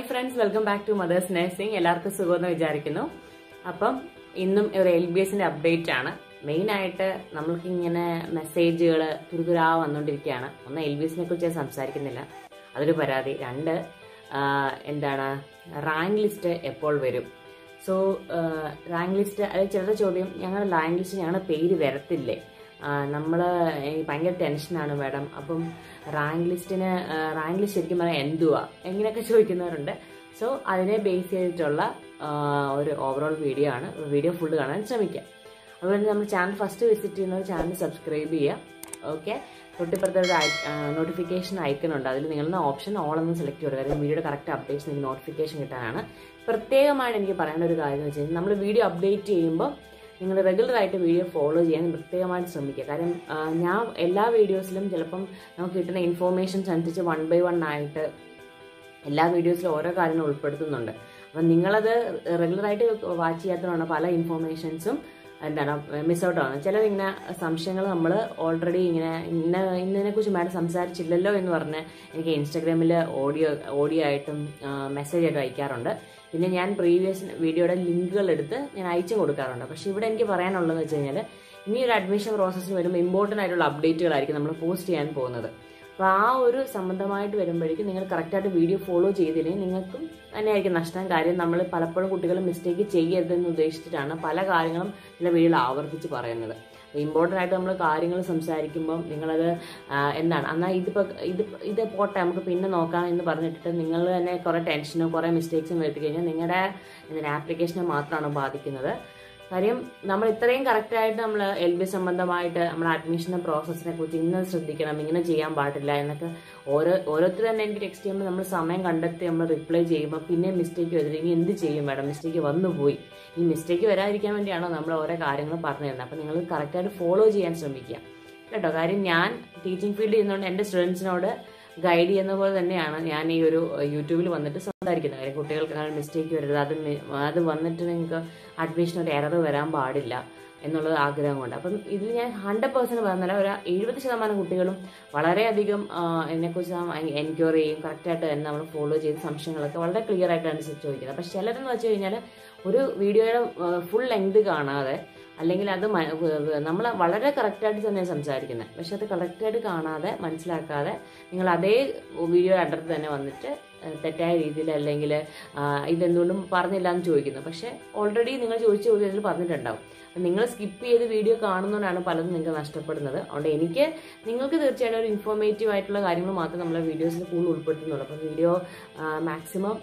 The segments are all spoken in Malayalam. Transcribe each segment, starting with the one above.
friends welcome back to mother's nursing എല്ലാവർക്കും സുഖമെന്ന് വിചാരിക്കുന്നു അപ്പം ഇന്നും ഒരു എൽ ബി എസിന്റെ അപ്ഡേറ്റ് ആണ് മെയിൻ ആയിട്ട് നമ്മൾക്ക് ഇങ്ങനെ മെസ്സേജുകൾ തുരുതുരാ വന്നുകൊണ്ടിരിക്കുകയാണ് ഒന്ന് എൽ ബി എസിനെ കുറിച്ച് ഞാൻ സംസാരിക്കുന്നില്ല അതൊരു പരാതി രണ്ട് ആ, എന്താണ് റാങ്ക് ലിസ്റ്റ് എപ്പോൾ വരും സോ റാങ്ക് ലിസ്റ്റ് അതായത് ചിലരുടെ ചോദ്യം ഞങ്ങളുടെ റാങ്ക് ലിസ്റ്റ് ഞങ്ങളുടെ പേര് വരത്തില്ലേ നമ്മൾ ഭയങ്കര ടെൻഷനാണ് മാഡം അപ്പം റാങ്ക് ലിസ്റ്റിന് റാങ്ക് ലിസ്റ്റ് ശരിക്കും പറഞ്ഞാൽ എന്തുവാ എങ്ങനെയൊക്കെ ചോദിക്കുന്നവരുണ്ട് സോ അതിനെ ബേസ് ചെയ്തിട്ടുള്ള ആ, ഒരു ഓവറോൾ വീഡിയോ ആണ് വീഡിയോ ഫുള്ള് കാണാൻ ശ്രമിക്കാം അതുപോലെ തന്നെ നമ്മൾ ചാനൽ ഫസ്റ്റ് വിസിറ്റ് ചെയ്യുന്നവർ ചാനൽ സബ്സ്ക്രൈബ് ചെയ്യുക ഓക്കെ തൊട്ടിപ്പുറത്തെ ഒരു നോട്ടിഫിക്കേഷൻ ഐക്കൺ ഉണ്ട് അതിൽ നിങ്ങളുടെ ഓപ്ഷൻ ഓൾ എന്ന് സെലക്ട് ചെയ്യുക കാര്യം വീഡിയോയുടെ കറക്റ്റ് അപ്ഡേറ്റ്സ് നിങ്ങൾക്ക് നോട്ടിഫിക്കേഷൻ കിട്ടാനാണ് പ്രത്യേകമായിട്ട് എനിക്ക് പറയേണ്ട ഒരു കാര്യം എന്ന് വെച്ച് കഴിഞ്ഞാൽ നമ്മൾ വീഡിയോ അപ്ഡേറ്റ് ചെയ്യുമ്പോൾ നിങ്ങൾ റെഗുലർ ആയിട്ട് വീഡിയോ ഫോളോ ചെയ്യാൻ പ്രത്യേകമായിട്ട് ശ്രമിക്കുക കാര്യം ആ, ഞാൻ എല്ലാ വീഡിയോസിലും ചിലപ്പം നമുക്ക് കിട്ടുന്ന ഇൻഫോർമേഷൻസ് അനുസരിച്ച് വൺ ബൈ വൺ ആയിട്ട് എല്ലാ വീഡിയോസിലും ഓരോ കാര്യങ്ങൾ ഉൾപ്പെടുത്തുന്നുണ്ട് അപ്പം നിങ്ങളത് റെഗുലറായിട്ട് വാച്ച് ചെയ്യാത്തതാണ് പല ഇൻഫോർമേഷൻസും എന്താണ് മിസ് ഔട്ട് ആവുന്നത് ചിലതിങ്ങനെ സംശയങ്ങൾ നമ്മൾ ഓൾറെഡി ഇങ്ങനെ ഇന്ന ഇന്നതിനെ കുറിച്ച് മാഡം സംസാരിച്ചില്ലല്ലോ എന്ന് പറഞ്ഞ് എനിക്ക് ഇൻസ്റ്റാഗ്രാമിൽ ഓഡിയോ ഓഡിയോ ആയിട്ടും മെസ്സേജ് ആയിട്ടും അയക്കാറുണ്ട് പിന്നെ ഞാൻ പ്രീവിയസ് വീഡിയോയുടെ ലിങ്കുകൾ എടുത്ത് ഞാൻ അയച്ചും കൊടുക്കാറുണ്ട് പക്ഷേ ഇവിടെ എനിക്ക് പറയാനുള്ളതെന്ന് വെച്ച് കഴിഞ്ഞാൽ ഇനി ഒരു അഡ്മിഷൻ പ്രോസസ്സിന് വരുമ്പോൾ ഇമ്പോർട്ടൻ്റ് ആയിട്ടുള്ള അപ്ഡേറ്റുകളായിരിക്കും നമ്മൾ പോസ്റ്റ് ചെയ്യാൻ പോകുന്നത് അപ്പോൾ ആ ഒരു സംബന്ധമായിട്ട് വരുമ്പോഴേക്കും നിങ്ങൾ കറക്റ്റായിട്ട് വീഡിയോ ഫോളോ ചെയ്തില്ലെങ്കിൽ നിങ്ങൾക്കും തന്നെയായിരിക്കും നഷ്ടം കാര്യം നമ്മൾ പലപ്പോഴും കുട്ടികൾ മിസ്റ്റേക്ക് ചെയ്യരുതെന്ന് ഉദ്ദേശിച്ചിട്ടാണ് പല കാര്യങ്ങളും ചില വീഡിയോയിൽ ആവർത്തിച്ച് പറയുന്നത് ഇമ്പോർട്ടൻ്റ് ആയിട്ട് നമ്മൾ കാര്യങ്ങൾ സംസാരിക്കുമ്പം നിങ്ങളത് ആ, എന്താണ് എന്നാൽ ഇതിപ്പോൾ ഇത് ഇത് പോട്ടെ നമുക്ക് പിന്നെ നോക്കാം എന്ന് പറഞ്ഞിട്ട് നിങ്ങൾ തന്നെ കുറേ ടെൻഷനും കുറേ മിസ്റ്റേക്സും വരുത്തി കഴിഞ്ഞാൽ നിങ്ങളുടെ എന്താണ് ആപ്ലിക്കേഷനെ മാത്രമാണ് ബാധിക്കുന്നത് കാര്യം നമ്മൾ ഇത്രയും കറക്റ്റായിട്ട് നമ്മൾ എൽ ബി സംബന്ധമായിട്ട് നമ്മുടെ അഡ്മിഷൻ്റെ പ്രോസസ്സിനെ കുറിച്ച് ഇന്നത് ശ്രദ്ധിക്കണം ഇങ്ങനെ ചെയ്യാൻ പാടില്ല എന്നൊക്കെ ഓരോ ഓരോരുത്തർ തന്നെ എനിക്ക് ടെക്സ്റ്റ് ചെയ്യുമ്പോൾ നമ്മൾ സമയം കണ്ടെത്തി നമ്മൾ റിപ്ലൈ ചെയ്യുമ്പോൾ പിന്നെ മിസ്റ്റേക്ക് വരും ഇനി എന്ത് ചെയ്യും മാഡം മിസ്റ്റേക്ക് വന്നു പോയി ഈ മിസ്റ്റേക്ക് വരാതിരിക്കാൻ വേണ്ടിയാണോ നമ്മൾ ഓരോ കാര്യങ്ങൾ പറഞ്ഞു തരുന്നത് അപ്പം നിങ്ങൾ കറക്റ്റായിട്ട് ഫോളോ ചെയ്യാൻ ശ്രമിക്കുക കേട്ടോ കാര്യം ഞാൻ ടീച്ചിങ് ഫീൽഡ് ചെയ്യുന്നതുകൊണ്ട് എൻ്റെ സ്റ്റുഡൻസിനോട് ഗൈഡ് ചെയ്യുന്ന പോലെ തന്നെയാണ് ഞാൻ ഈ ഒരു യൂട്യൂബിൽ വന്നിട്ട് സംസാരിക്കുന്നത് കാര്യം കുട്ടികൾക്ക് അങ്ങനെ മിസ്റ്റേക്ക് വരരുത് അത് മി- അത് വന്നിട്ട് നിങ്ങൾക്ക് അഡ്മിഷൻ ഒരു എറർ വരാൻ പാടില്ല എന്നുള്ളത് ആഗ്രഹം കൊണ്ട് അപ്പം ഇതിൽ ഞാൻ ഹൺഡ്രഡ് പേഴ്സൻറ്റ് പറഞ്ഞാൽ ഒരു എഴുപത് ശതമാനം കുട്ടികളും വളരെയധികം ആ, ഇതിനെക്കുറിച്ച് എൻക്വയറി ചെയ്യും കറക്റ്റായിട്ട് തന്നെ നമ്മൾ ഫോളോ ചെയ്ത് സംശയങ്ങളൊക്കെ വളരെ ക്ലിയർ ആയിട്ടാണ് ചോദിക്കുന്നത് പക്ഷെ ചിലരെന്ന് വെച്ച് കഴിഞ്ഞാൽ ഒരു വീഡിയോയുടെ ഫുൾ ലെങ്ത് കാണാതെ അല്ലെങ്കിൽ അത് നമ്മൾ വളരെ കറക്റ്റായിട്ട് തന്നെയാണ് സംസാരിക്കുന്നത് പക്ഷെ അത് കറക്റ്റായിട്ട് കാണാതെ മനസ്സിലാക്കാതെ നിങ്ങൾ അതേ വീഡിയോ അണ്ടർത്ത് തന്നെ വന്നിട്ട് ആ, തെറ്റായ രീതിയിൽ അല്ലെങ്കിൽ ആ, ഇതെന്തുകൊണ്ടും പറഞ്ഞില്ല എന്ന് ചോദിക്കുന്നു പക്ഷെ ഓൾറെഡി നിങ്ങൾ ചോദിച്ച ചോദ്യത്തിൽ പറഞ്ഞിട്ടുണ്ടാവും അപ്പം നിങ്ങൾ സ്കിപ്പ് ചെയ്ത് വീഡിയോ കാണുന്നതുകൊണ്ടാണ് പലതും നിങ്ങൾക്ക് നഷ്ടപ്പെടുന്നത് അതുകൊണ്ട് എനിക്ക് നിങ്ങൾക്ക് തീർച്ചയായിട്ടും ഒരു ഇൻഫോർമേറ്റീവ് ആയിട്ടുള്ള കാര്യങ്ങൾ മാത്രമേ നമ്മളെ വീഡിയോസിൽ കൂടുതൽ ഉൾപ്പെടുത്തുന്നുള്ളൂ അപ്പം വീഡിയോ മാക്സിമം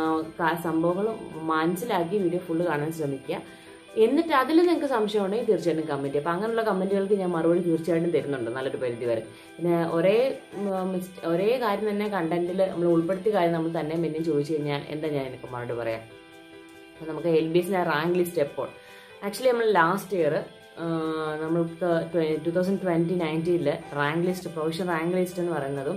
സംഭവങ്ങൾ മനസ്സിലാക്കി വീഡിയോ ഫുള്ള് കാണാൻ ശ്രമിക്കുക എന്നിട്ട് അതിൽ നിങ്ങൾക്ക് സംശയം ഉണ്ടെങ്കിൽ തീർച്ചയായിട്ടും കമൻറ്റ് അപ്പോൾ അങ്ങനെയുള്ള കമൻറ്റുകൾക്ക് ഞാൻ മറുപടി തീർച്ചയായിട്ടും തരുന്നുണ്ട് നല്ലൊരു പരിധി വരെ പിന്നെ ഒരേ ഉം, മിസ്- ഒരേ കാര്യം തന്നെ കണ്ടന്റിൽ നമ്മൾ ഉൾപ്പെടുത്തിയ കാര്യം നമ്മൾ തന്നെ പിന്നെയും ചോദിച്ചു കഴിഞ്ഞാൽ എന്താ ഞാൻ എനിക്ക് മറുപടി പറയാം അപ്പോൾ നമുക്ക് എൽ ബി എസിൻ്റെ റാങ്ക് ലിസ്റ്റ് എപ്പോൾ ആക്ച്വലി നമ്മൾ ലാസ്റ്റ് ഇയർ നമ്മൾക്ക് ടു തൗസൻഡ് ട്വൻറ്റി നയൻറ്റീനിൽ rank list provision rank list എന്ന് പറയുന്നതും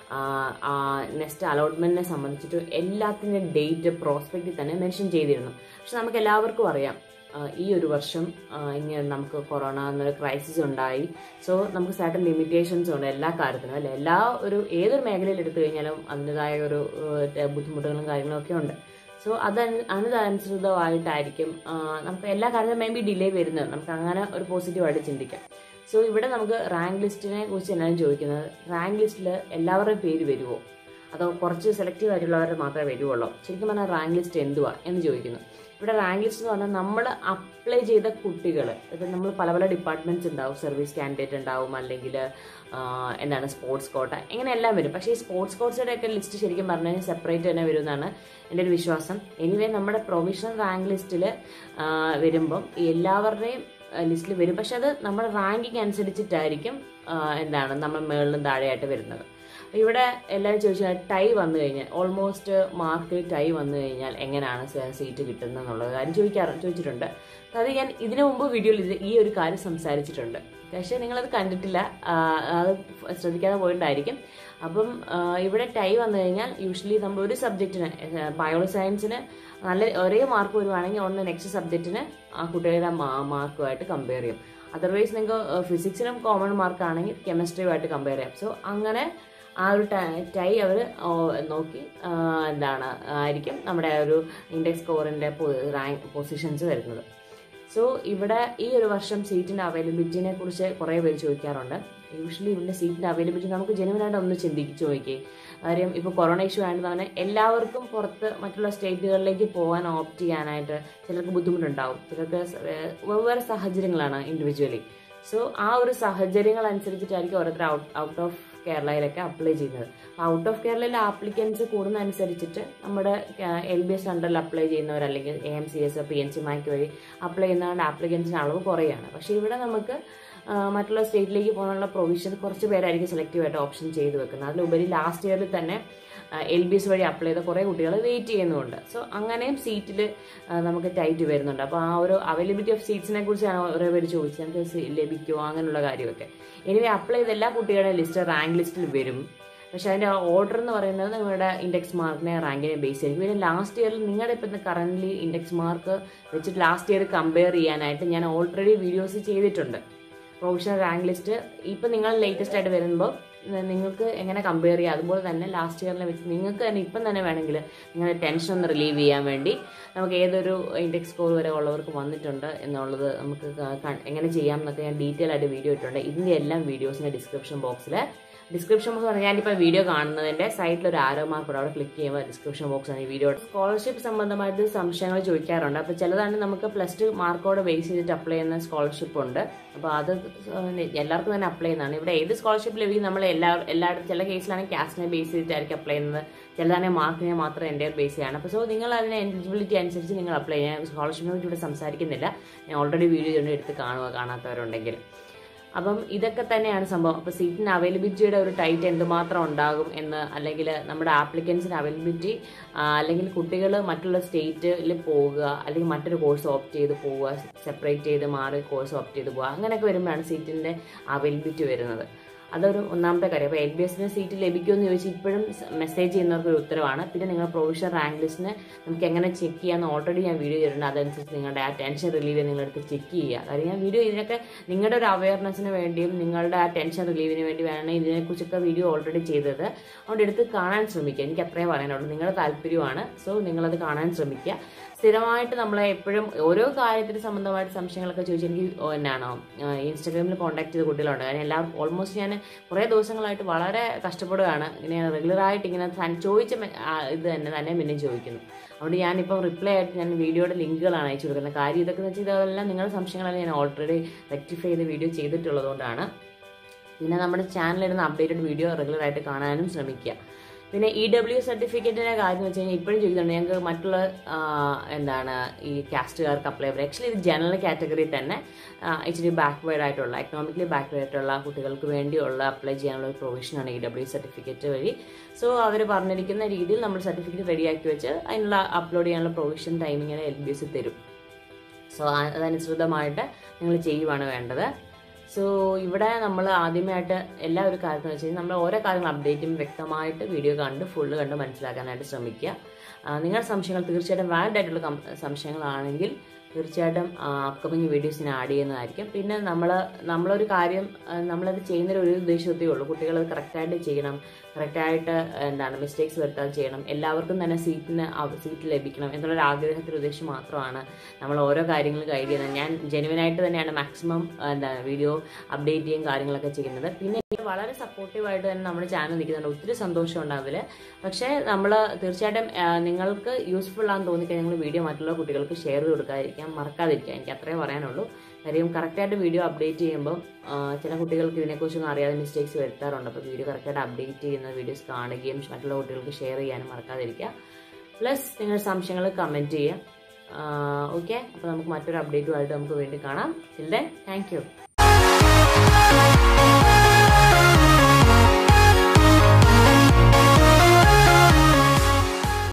നെക്സ്റ്റ് അലോട്ട്മെന്റിനെ സംബന്ധിച്ചിട്ട് എല്ലാത്തിൻ്റെയും ഡേറ്റ് പ്രോസ്പെക്റ്റിൽ തന്നെ മെൻഷൻ ചെയ്തിരുന്നു പക്ഷെ നമുക്ക് എല്ലാവർക്കും അറിയാം ആ, ഈ ഒരു വർഷം ആ, ഇങ്ങനെ നമുക്ക് കൊറോണ എന്നൊരു ക്രൈസിസ് ഉണ്ടായി സോ നമുക്ക് സർട്ടൻ ലിമിറ്റേഷൻസ് ഉണ്ട് എല്ലാ കാര്യത്തിനും അല്ലെ എല്ലാ ഒരു ഏതൊരു മേഖലയിൽ എടുത്തു കഴിഞ്ഞാലും അതിൻ്റെതായ ഒരു ഏഹ്, ബുദ്ധിമുട്ടുകളും കാര്യങ്ങളും ഒക്കെ ഉണ്ട് സോ അത് അതിനനുസൃതമായിട്ടായിരിക്കും ആ, നമുക്ക് എല്ലാ കാര്യത്തിലും മേ ബി ഡിലേ വരുന്നത് നമുക്ക് അങ്ങനെ ഒരു പോസിറ്റീവായിട്ട് ചിന്തിക്കാം സോ ഇവിടെ നമുക്ക് റാങ്ക് ലിസ്റ്റിനെ കുറിച്ച് എന്നാണ് ചോദിക്കുന്നത് റാങ്ക് ലിസ്റ്റിൽ എല്ലാവരുടെയും പേര് വരുമോ അതോ കുറച്ച് സെലക്റ്റീവ് ആയിട്ടുള്ളവരുടെ മാത്രമേ വരുവുള്ളൂ ശരിക്കും പറഞ്ഞാൽ റാങ്ക് ലിസ്റ്റ് എന്തുവാ എന്ന് ചോദിക്കുന്നു ഇവിടെ റാങ്ക് ലിസ്റ്റ് എന്ന് പറഞ്ഞാൽ നമ്മൾ അപ്ലൈ ചെയ്ത കുട്ടികൾ ഇപ്പം നമ്മൾ പല പല ഡിപ്പാർട്ട്മെന്റ്സ് ഉണ്ടാവും സർവീസ് കാൻഡിഡേറ്റ് ഉണ്ടാവും അല്ലെങ്കിൽ എന്താണ് സ്പോർട്സ് കോട്ട ഇങ്ങനെ എല്ലാം വരും പക്ഷേ ഈ സ്പോർട്സ് കോട്ടയുടെ ഒക്കെ ലിസ്റ്റ് ശരിക്കും പറഞ്ഞു കഴിഞ്ഞാൽ സെപ്പറേറ്റ് തന്നെ വരും എന്നാണ് എൻ്റെ ഒരു വിശ്വാസം എനിവേ നമ്മുടെ പ്രൊവിഷണൽ റാങ്ക് ലിസ്റ്റിൽ വരുമ്പം ഈ എല്ലാവരുടെയും ലിസ്റ്റിൽ വരും പക്ഷെ അത് നമ്മുടെ റാങ്കിങ് അനുസരിച്ചിട്ടായിരിക്കും ആ, എന്താണ് നമ്മൾ മുകളിലും താഴെയായിട്ട് വരുന്നത് ഇവിടെ എല്ലാവരും ചോദിച്ചാൽ ടൈ വന്നു കഴിഞ്ഞാൽ ഓൾമോസ്റ്റ് മാർക്കിൽ ടൈ വന്നു കഴിഞ്ഞാൽ എങ്ങനെയാണ് സ- സീറ്റ് കിട്ടുന്നത് എന്നുള്ളത് കാര്യം ചോദിക്കാറ് ചോദിച്ചിട്ടുണ്ട് അത് ഞാൻ ഇതിനു മുമ്പ് വീഡിയോയിൽ ഇത് ഈ ഒരു കാര്യം സംസാരിച്ചിട്ടുണ്ട് പക്ഷേ നിങ്ങളത് കണ്ടിട്ടില്ല ആ, അത് ശ്രദ്ധിക്കാതെ പോയിട്ടായിരിക്കും അപ്പം ആ, ഇവിടെ ടൈ വന്നു കഴിഞ്ഞാൽ യൂഷ്വലി നമ്മൾ ഒരു സബ്ജക്റ്റിന് ബയോളജി സയൻസിന് നല്ല ഒരേ മാർക്ക് വരുവാണെങ്കിൽ ഒന്ന് നെക്സ്റ്റ് സബ്ജക്റ്റിന് ആ കുട്ടികളുടെ മാർക്കുമായിട്ട് കമ്പയർ ചെയ്യും അതർവൈസ് നിങ്ങൾക്ക് ഫിസിക്സിനും കോമൺ മാർക്ക് ആണെങ്കിൽ കെമിസ്ട്രിയുമായിട്ട് കമ്പയർ ചെയ്യാം സോ അങ്ങനെ ആ ഒരു ടൈ അവർ നോക്കി ആ, എന്താണ് ആയിരിക്കും നമ്മുടെ ആ ഒരു ഇൻഡെക്സ് സ്കോറിൻ്റെ റാങ്ക് പൊസിഷൻസ് വരുന്നത് സോ ഇവിടെ ഈ ഒരു വർഷം സീറ്റിൻ്റെ അവൈലബിലിറ്റിനെ കുറിച്ച് കുറേ പേര് ചോദിക്കാറുണ്ട് യൂഷ്വലി ഇവിടെ സീറ്റിൻ്റെ അവൈലബിലിറ്റി നമുക്ക് ജനുവനായിട്ട് ഒന്ന് ചിന്തിച്ച് നോക്കിയേ കാര്യം ഇപ്പോൾ കൊറോണ ഇഷ്യൂ ആയതുകൊണ്ട് തന്നെ എല്ലാവർക്കും പുറത്ത് മറ്റുള്ള സ്റ്റേറ്റുകളിലേക്ക് പോകാൻ ഓപ്റ്റ് ചെയ്യാനായിട്ട് ചിലർക്ക് ബുദ്ധിമുട്ടുണ്ടാവും ചിലർക്ക് സ- ഏഹ് വെവ്വേറെ സാഹചര്യങ്ങളാണ് ഇൻഡിവിജ്വലി സോ ആ ഒരു സാഹചര്യങ്ങൾ അനുസരിച്ചിട്ടായിരിക്കും ഓരോരുത്തർ ഔട്ട് ഔട്ട് ഓഫ് കേരളയിലൊക്കെ അപ്ലൈ ചെയ്യുന്നത് ഔട്ട് ഓഫ് കേരളയിലെ ആപ്ലിക്കൻസ് കൂടുന്നതനുസരിച്ചിട്ട് നമ്മുടെ എൽ ബി എസ് അണ്ടറിൽ അപ്ലൈ ചെയ്യുന്നവർ അല്ലെങ്കിൽ A M C S P N C മാക്ക് വഴി അപ്ലൈ ചെയ്യുന്നവരുടെ ആപ്ലിക്കൻസിന് അളവ് കുറയാണ് പക്ഷേ ഇവിടെ നമുക്ക് ആ, മറ്റുള്ള സ്റ്റേറ്റിലേക്ക് പോകാനുള്ള പ്രൊവിഷൻ കുറച്ച് പേരായിരിക്കും സെലക്റ്റീവായിട്ട് ഓപ്ഷൻ ചെയ്ത് വെക്കുന്നത് അതിലുപരി ലാസ്റ്റ് ഇയറിൽ തന്നെ എൽ ബി എസ് വഴി അപ്ലൈ ചെയ്ത കുറേ കുട്ടികൾ വെയിറ്റ് ചെയ്യുന്നുണ്ട് സോ അങ്ങനെയും സീറ്റിൽ നമുക്ക് ടൈറ്റ് വരുന്നുണ്ട് അപ്പോൾ ആ ഒരു അവൈലബിലിറ്റി ഓഫ് സീറ്റ്സിനെ കുറിച്ചാണ് ഓരോ പേര് ചോദിച്ചത് നമുക്ക് സി- ലഭിക്കുമോ അങ്ങനെയുള്ള കാര്യമൊക്കെ എനിവേ അപ്ലൈ ചെയ്ത എല്ലാ കുട്ടികളുടെ ലിസ്റ്റ് റാങ്ക് ലിസ്റ്റിൽ വരും പക്ഷെ അതിന്റെ ഓർഡർ എന്ന് പറയുന്നത് നിങ്ങളുടെ ഇൻഡെക്സ് മാർക്കിനെ റാങ്കിനെ ബേസ് ചെയ്യും പിന്നെ ലാസ്റ്റ് ഇയറിൽ നിങ്ങളുടെ ഇപ്പം കറന്റ് ഇൻഡെക്സ് മാർക്ക് വെച്ചിട്ട് ലാസ്റ്റ് ഇയർ കമ്പയർ ചെയ്യാനായിട്ട് ഞാൻ ഓൾറെഡി വീഡിയോസ് ചെയ്തിട്ടുണ്ട് പ്രൊഫഷണൽ റാങ്ക് ലിസ്റ്റ് ഇപ്പം നിങ്ങൾ ലേറ്റസ്റ്റ് ആയിട്ട് വരുമ്പോൾ നിങ്ങൾക്ക് എങ്ങനെ കമ്പയർ ചെയ്യാം അതുപോലെ തന്നെ ലാസ്റ്റ് ഇയറിനെ വെച്ച് നിങ്ങൾക്ക് തന്നെ ഇപ്പം തന്നെ വേണമെങ്കിൽ നിങ്ങളുടെ ടെൻഷൻ ഒന്ന് റിലീവ് ചെയ്യാൻ വേണ്ടി നമുക്ക് ഏതൊരു ഇൻഡെക്സ് സ്കോർ വരെ ഉള്ളവർക്ക് വന്നിട്ടുണ്ട് എന്നുള്ളത് നമുക്ക് ക- ക- എങ്ങനെ ചെയ്യാം എന്നൊക്കെ ഞാൻ ഡീറ്റെയിൽ ആയിട്ട് വീഡിയോ ഇട്ടുണ്ട് ഇതിൻ്റെ എല്ലാം വീഡിയോസിൻ്റെ ഡിസ്ക്രിപ്ഷൻ ബോക്സിൽ ഡിസ്ക്രിപ്ഷൻ ബോക്സ് പറഞ്ഞാൽ ഞാനിപ്പോൾ വീഡിയോ കാണുന്നതിൻ്റെ സൈറ്റിൽ ഒരു ആരോ മാർക്ക് ഉണ്ട് അവിടെ ക്ലിക്ക് ചെയ്യുമ്പോൾ ഡിസ്ക്രിപ്ഷൻ ബോക്സ് ആണ് ഈ വീഡിയോ സ്കോളർഷിപ്പ് സംബന്ധമായിട്ട് സംശയങ്ങൾ ചോദിക്കാറുണ്ട് അപ്പോൾ ചിലതാണ് നമുക്ക് പ്ലസ് ടു മാർക്കോടെ ബേസ് ചെയ്തിട്ട് അപ്ലൈ ചെയ്യുന്ന സ്കോളർഷിപ്പ് ഉണ്ട് അപ്പോൾ അത് എല്ലാവർക്കും തന്നെ അപ്ലൈ ചെയ്യുന്നതാണ് ഇവിടെ ഏത് സ്കോളർഷിപ്പ് ലഭിക്കും നമ്മൾ എല്ലാ എല്ലായിടത്തും ചില കേസിലാണെങ്കിൽ കാസ്റ്റിനെ ബേസ് ചെയ്തിട്ടായിരിക്കും അപ്ലൈ ചെയ്യുന്നത് ചിലതാണെങ്കിൽ മാർക്കിനെ മാത്രം എൻ്റെ ബേസ് ചെയ്യാണ് അപ്പോൾ സോ നിങ്ങൾ അതിന് എലിജിബിലിറ്റി അനുസരിച്ച് നിങ്ങൾ അപ്ലൈ ചെയ്യാൻ സ്കോളർഷിപ്പിനെ പറ്റി ഇവിടെ സംസാരിക്കുന്നില്ല ഞാൻ ഓൾറെഡി വീഡിയോ കൊണ്ട് എടുത്ത് കാണുക കാണാത്തവരുണ്ടെങ്കിൽ അപ്പം ഇതൊക്കെ തന്നെയാണ് സംഭവം അപ്പോൾ സീറ്റിന് അവൈലബിലിറ്റിയുടെ ഒരു ടൈറ്റ് എന്തുമാത്രം ഉണ്ടാകും എന്ന് അല്ലെങ്കിൽ നമ്മുടെ ആപ്ലിക്കൻസിന് അവൈലബിലിറ്റി അല്ലെങ്കിൽ കുട്ടികൾ മറ്റുള്ള സ്റ്റേറ്റിൽ പോവുക അല്ലെങ്കിൽ മറ്റൊരു കോഴ്സ് ഓപ്റ്റ് ചെയ്ത് പോവുക സെപ്പറേറ്റ് ചെയ്ത് മാറി കോഴ്സ് ഓപ്റ്റ് ചെയ്ത് പോവുക അങ്ങനെയൊക്കെ വരുമ്പോഴാണ് സീറ്റിൻ്റെ അവൈലബിലിറ്റി വരുന്നത് അതൊരു ഒന്നാമത്തെ കാര്യം അപ്പോൾ എൽ ബി എസിന് സീറ്റ് ലഭിക്കുമെന്ന് ചോദിച്ചാൽ ഇപ്പോഴും മെസ്സേജ് ചെയ്യുന്നവർക്ക് ഒരു ഉത്തരവാണ് പിന്നെ നിങ്ങൾ പ്രൊവിഷണൽ റാങ്ക് ലിസ്റ്റിന് നമുക്ക് എങ്ങനെ ചെക്ക് ചെയ്യാമെന്ന് ഓൾറെഡി ഞാൻ വീഡിയോ ചെയ്തിട്ടുണ്ട് അതനുസരിച്ച് നിങ്ങളുടെ ആ ടെൻഷൻ റിലീവ് നിങ്ങളെടുത്ത് ചെക്ക് ചെയ്യുക കാര്യം ഞാൻ വീഡിയോ ഇതിനൊക്കെ നിങ്ങളുടെ ഒരു അവയർനെസ്സിന് വേണ്ടിയും നിങ്ങളുടെ ആ ടെൻഷൻ റിലീവിന് വേണ്ടി വേണം ഇതിനെക്കുറിച്ചൊക്കെ വീഡിയോ ഓൾറെഡി ചെയ്തത് അതുകൊണ്ട് എടുത്ത് കാണാൻ ശ്രമിക്കുക എനിക്ക് അത്രേ പറയാനുള്ളൂ നിങ്ങളുടെ താല്പര്യമാണ് സോ നിങ്ങളത് കാണാൻ ശ്രമിക്കുക സ്ഥിരമായിട്ട് നമ്മളെ എപ്പോഴും ഓരോ കാര്യത്തിന് സംബന്ധമായിട്ട് സംശയങ്ങളൊക്കെ ചോദിച്ചാൽ എനിക്ക് എന്നാണോ ഇൻസ്റ്റാഗ്രാമിൽ കോൺടാക്ട് ചെയ്ത കുട്ടികളുണ്ട് കാരണം എല്ലാവർക്കും ഓൾമോസ്റ്റ് ഞാൻ കുറേ ദിവസങ്ങളായിട്ട് വളരെ കഷ്ടപ്പെടുകയാണ് ഇങ്ങനെ റെഗുലറായിട്ട് ഇങ്ങനെ തൻ- ചോദിച്ച മെ- ആ ഇത് തന്നെ തന്നെ പിന്നെയും ചോദിക്കുന്നു അതുകൊണ്ട് ഞാനിപ്പം റിപ്ലൈ ആയിട്ട് ഞാൻ വീഡിയോയുടെ ലിങ്കുകളാണ് അയച്ചു കൊടുക്കുന്നത് കാര്യം ഇതൊക്കെ എന്ന് വെച്ചാൽ ഇതെല്ലാം നിങ്ങളുടെ സംശയങ്ങളെല്ലാം ഞാൻ ഓൾറെഡി റെക്ടിഫൈ ചെയ്ത് വീഡിയോ ചെയ്തിട്ടുള്ളതുകൊണ്ടാണ് പിന്നെ നമ്മുടെ ചാനലിടുന്ന അപ്ഡേറ്റഡ് വീഡിയോ റെഗുലറായിട്ട് കാണാനും ശ്രമിക്കുക പിന്നെ ഇ ഡബ്ല്യു സർട്ടിഫിക്കറ്റിന്റെ കാര്യം എന്ന് വെച്ച് കഴിഞ്ഞാൽ ഇപ്പോഴും ചോദിക്കുന്നുണ്ട് ഞങ്ങൾക്ക് മറ്റുള്ള ആ, എന്താണ് ഈ കാസ്റ്റുകാർക്ക് അപ്ലൈ ചെയ്യാം ആക്ച്വലി ഇത് ജനറൽ കാറ്റഗറി തന്നെ ആ, ഇച്ചിരി ബാക്ക്വേർഡ് ആയിട്ടുള്ള എക്കണോമിക്കലി ബാക്ക്വേർഡ് ആയിട്ടുള്ള കുട്ടികൾക്ക് വേണ്ടിയുള്ള അപ്ലൈ ചെയ്യാനുള്ള ഒരു പ്രൊവിഷനാണ് ഇ ഡബ്ല്യു സർട്ടിഫിക്കറ്റ് വഴി സോ അവർ പറഞ്ഞിരിക്കുന്ന രീതിയിൽ നമ്മൾ സർട്ടിഫിക്കറ്റ് റെഡിയാക്കി വെച്ച് അതിനുള്ള അപ്ലോഡ് ചെയ്യാനുള്ള പ്രൊവിഷൻ ടൈമിങ്ങിന് എൽ ബി എസ് തരും സോ അതനുസൃതമായിട്ട് നിങ്ങൾ ചെയ്യുവാണ് വേണ്ടത് സോ ഇവിടെ നമ്മൾ ആദ്യമായിട്ട് എല്ലാ ഒരു കാര്യത്തിൽ വെച്ച് കഴിഞ്ഞാൽ നമ്മൾ ഓരോ കാര്യങ്ങൾ അപ്ഡേറ്റും വ്യക്തമായിട്ട് വീഡിയോ കണ്ട് ഫുള്ള് കണ്ട് മനസ്സിലാക്കാനായിട്ട് ശ്രമിക്കുക ആ, നിങ്ങളുടെ സംശയങ്ങൾ തീർച്ചയായിട്ടും വാലിഡ് ആയിട്ടുള്ള കം- സംശയങ്ങളാണെങ്കിൽ തീർച്ചയായിട്ടും അപ്കമിങ് വീഡിയോസിന് ആഡ് ചെയ്യുന്നതായിരിക്കും പിന്നെ നമ്മൾ നമ്മളൊരു കാര്യം ആ, നമ്മളത് ചെയ്യുന്നതിന് ഒരു ഉദ്ദേശത്തേ ഉള്ളൂ കുട്ടികൾ അത് കറക്റ്റായിട്ട് ചെയ്യണം കറക്റ്റായിട്ട് എന്താണ് മിസ്റ്റേക്സ് വരുത്താതെ ചെയ്യണം എല്ലാവർക്കും തന്നെ സീറ്റിന് സീറ്റ് ലഭിക്കണം എന്നുള്ളൊരു ആഗ്രഹത്തിൻ്റെ ഉദ്ദേശം മാത്രമാണ് നമ്മൾ ഓരോ കാര്യങ്ങളും ഗൈഡ് ചെയ്യുന്നത് ഞാൻ ജെനുവിനായിട്ട് തന്നെയാണ് മാക്സിമം എന്താണ് വീഡിയോ അപ്ഡേറ്റ് ചെയ്യും കാര്യങ്ങളൊക്കെ ചെയ്യുന്നത് പിന്നെ എനിക്ക് വളരെ സപ്പോർട്ടീവായിട്ട് തന്നെ നമ്മുടെ ചാനൽ നിൽക്കുന്നുണ്ട് ഒത്തിരി സന്തോഷമുണ്ട് അതിൽ പക്ഷേ നമ്മൾ തീർച്ചയായിട്ടും ആ, നിങ്ങൾക്ക് യൂസ്ഫുൾ ആണെന്ന് തോന്നിക്കഴിഞ്ഞാൽ നിങ്ങൾ വീഡിയോ മറ്റുള്ള കുട്ടികൾക്ക് ഷെയർ ചെയ്ത് കൊടുക്കാതിരിക്കാം മറക്കാതിരിക്കുക എനിക്ക് അത്രേ പറയാനുള്ളൂ കാര്യം കറക്റ്റായിട്ട് വീഡിയോ അപ്ഡേറ്റ് ചെയ്യുമ്പോൾ ആ, ചില കുട്ടികൾക്ക് ഇതിനെക്കുറിച്ചൊന്നും അറിയാതെ മിസ്റ്റേക്സ് വരുത്താറുണ്ട് അപ്പോൾ വീഡിയോ കറക്റ്റായിട്ട് അപ്ഡേറ്റ് ചെയ്യുന്ന വീഡിയോസ് കാണുകയും മറ്റുള്ള കുട്ടികൾക്ക് ഷെയർ ചെയ്യാനും മറക്കാതിരിക്കുക പ്ലസ് നിങ്ങളുടെ സംശയങ്ങൾ കമൻറ്റ് ചെയ്യുക ഓക്കെ അപ്പോൾ നമുക്ക് മറ്റൊരു അപ്ഡേറ്റുമായിട്ട് നമുക്ക് വീണ്ടും കാണാം ചിൽഡ്രൻ താങ്ക് യു